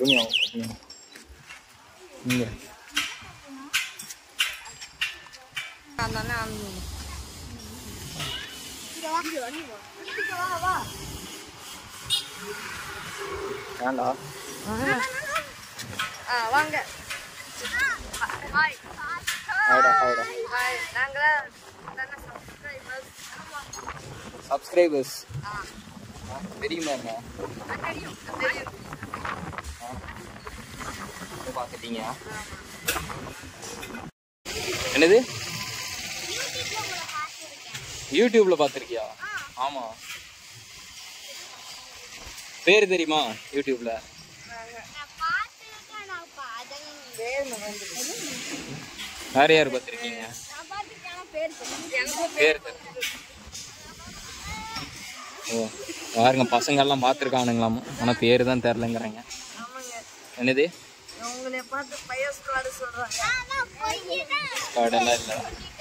பொறுமையாக பொறுமையாக இங்கே ஏன்டா வாங்க ஹாய் ஹாய்டா ஹாய்டா ஹாய் நாங்களாம் சப்ஸ்கிரைபர்ஸ் சப்ஸ்கிரைபர்ஸ் தெரியுமா என்ன தெரியும் தெரியும் இதை பார்த்துட்டீங்க என்னது யூடியூப்ல பார்த்துருக்கியா ஆமா பேர் தெரியுமா யூடியூப்ல வேற யார் பார்த்துருக்கீங்க பேர் தெரியல. ஓ பாருங்க பசங்க எல்லாம் பார்த்துருக்கானுங்களாமா ஆனால் பேர் தான் தெரிலங்கிறாங்க ஆமாங்க என்னது உங்களை பார்த்து பையன் ஸ்குவாடு சொல்றாங்க கார்டெல்லாம் இல்லை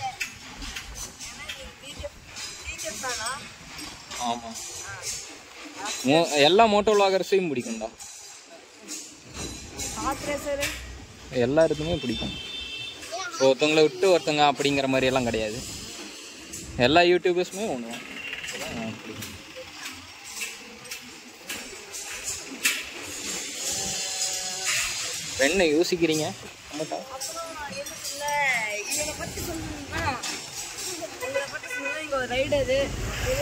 டீச்சர் தானா ஆமாம் மோ எல்லா மோட்டோ விளாகர்ஸையும் பிடிக்கும்டா ஆத்ரேசரு எல்லாருக்குமே பிடிக்கும் ஒருத்தவங்களை விட்டு ஒருத்தவங்க அப்படிங்கிற மாதிரி எல்லாம் கிடையாது எல்லா யூடியூபர்ஸுமே ஒன்று பிடிக்கும் இப்ப என்ன யோசிக்கிறீங்க ஆமாட்டா அப்புறம் எதுக்குல்ல இவனை பத்தி சொல்லணும்னா உங்களை பத்தி சொல்லணும் இங்க ஒரு ரைடரு பெரிய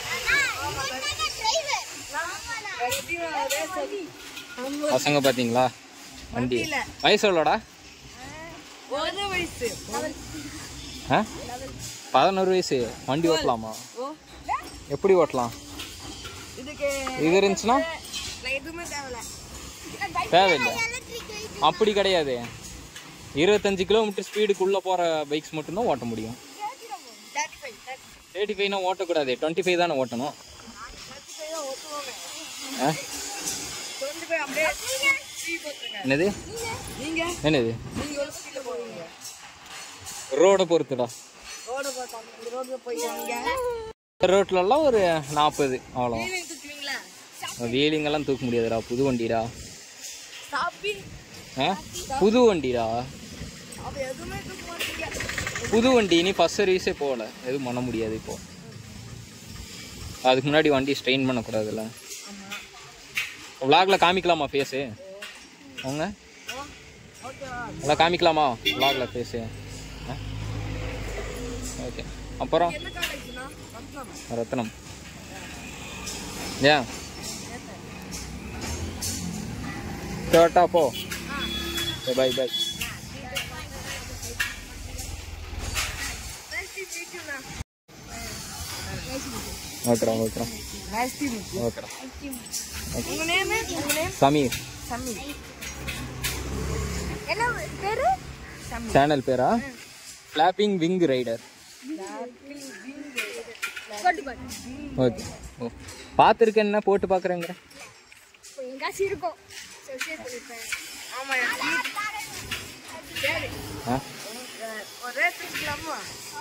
பசங்க பார்த்தீங்களா வண்டி வண்டியில. வயசு எவ்வளோடா ஒரு வயசு ஆ பதினோரு வயசு வண்டி ஓட்டலாமா ஓ எப்படி ஓட்டலாம் இதுக்கு இது இருந்துச்சுன்னா நான் எதுவுமே தேவையில்ல தேவையில்லை அப்படி கிடையாது இருபத்தஞ்சு கிலோமீட்டர் ஸ்பீடுக்குள்ளே போகிற பைக்ஸ் மட்டும்தான் ஓட்ட முடியும் தேர்ட்டி ஃபைவ் தேர்ட்டி தேர்ட்டி ஃபைவ்னா ஓட்டக்கூடாது டுவெண்ட்டி ஃபைவ் தானே ஓட்டணும் தேர்ட்டி ஃபைவ் தான் ஓட்டுவாங்க ஆ டுவெண்ட்டி ஃபைவ் அப்படியே ஸ்பீட் போட்டுருங்க என்னது நீங்க என்னது நீங்க எவ்வளோ ஸ்பீடில் போவீங்க ரோடை பொறுத்துடா ரோடு பார்த்தோம் இந்த ரோட்டில் போயிடுவாங்க ரோட்லலாம் ஒரு நாற்பது அவ்வளோ ஃபீலிங் தூக்குவீங்களா வீலிங்கெல்லாம் தூக்க முடியாதுடா புது வண்டிடா சாப்பி ஆ புது வண்டிடா அப்போ எதுவுமே தூக்க மாட்டீங்க புது வண்டி இனி ஃபஸ்ட் சர்வீஸே போகல எதுவும் பண்ண முடியாது இப்போ அதுக்கு முன்னாடி வண்டி ஸ்ட்ரெயின் பண்ணக்கூடாதுல்ல ஆமாம் விளாக்ல காமிக்கலாமா ஃபேஸு அவங்க ஓ ஓகேவா எல்லாம் காமிக்கலாமா விளாக்ல ஃபேஸு ஓகே அப்புறம் என்ன காலேஜ்னா ரத்னம் ரத்னம் ஏன் கேட்டா போ bye bye nice to meet you ma'am ஓகேடா ஓகேடா நைஸ் டு மீட் ஓகேடா உங்க நேம் உங்க நேம் சமீர் சம்மி என்ன பேரு சம்மி சேனல் பேரா ஃப்ளாப்பிங் விங் ரைடர் கொண்டு கொண்டு ஓகே ஓ பார்த்துருக்கேன் என்ன போட்டு பார்க்குறேங்க எங்காச்சும் இருக்கும் சப்ஸ்கிரைப் பண்ணிருப்பேன் ஆமா சரி ஆ ஒரு ரேட் வச்சுக்கலாமா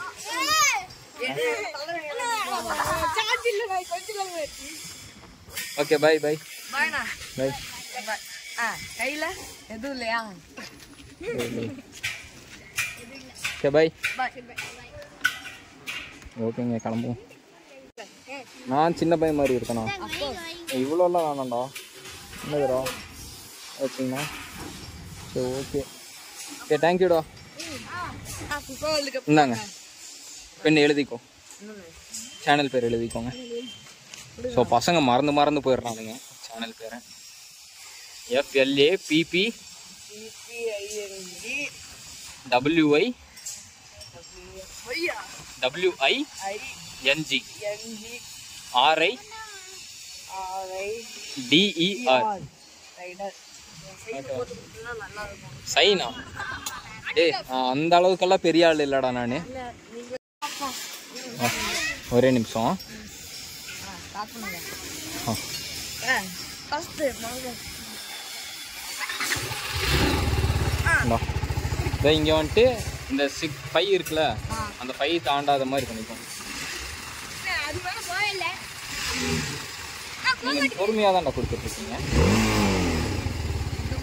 சார்ஜ் இல்லை நான் கொஞ்சம் ஓகே பை பை பாய்ண்ணா பை பாய் ஆ கையில் எதுவும் இல்லையா ஓகே பை பாய் ஓகேங்க கிளம்புவோம் நான் சின்ன பையன் மாதிரி இருக்கேனா இவ்வளோலாம் வேணாம்டா என்னதுடா ஓகேங்கண்ணா சரி ஓகே ஓகே தேங்க்யூடா புகழுக்கு இந்தாங்க பெண் எழுதிக்கோ சேனல் பேர் எழுதிக்கோங்க ஸோ பசங்க மறந்து மறந்து போயிடுறானுங்க சேனல் பேரை எஃப்எல்ஏ பிபி சிபிஐஎன்ஜி டபிள்யூஐ ஒய்யா WI I NG NG RI RI DER rider side போட்டு கொடுத்தீங்கன்னா நல்லா இருக்கும் சைனா டேய் நான் அந்த அளவுக்கெல்லாம் பெரிய ஆள் இல்லைடா நான் இல்லை நீங்கள் ஒரே நிமிஷம் ஆ ஸ்டார்ட் பண்ணுங்க ஆ. ஆ ஃபஸ்ட்டு வாங்க இந்தா. இதோ இங்கே வந்துட்டு இந்த சிக் ஃபை இருக்குல்ல அந்த ஃபை தாண்டாத மாதிரி பண்ணிக்கோங்க அது மேலே போயில்ல நீங்கள் பொறுமையாக தான்டா கொடுத்துட்ருக்கீங்க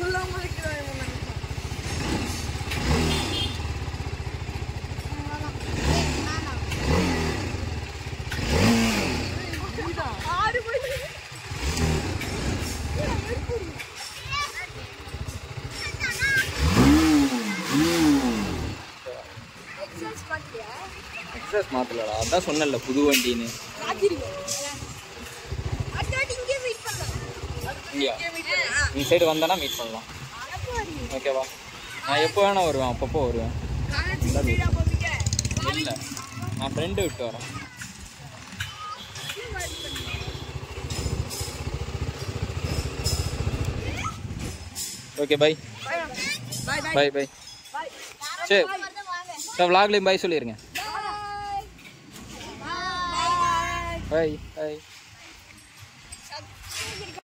சொல்லாம இருக்கிறேன் ஆறு மணி எக்ஸஸ் மாற்றலடா அதான் சொன்னல புது வண்டின்னு இங்கேயா இந்த சைடு வந்தானா மீட் பண்ணலாம் ஓகேவா நான் எப்போ வேணா வருவேன் அப்பப்போ வருவேன் இல்லை நான் ஃப்ரெண்டு விட்டு வரேன் ஓகே பை பை பை சரி சார் விலாக்லேயும் பை சொல்லிடுங்க பை பை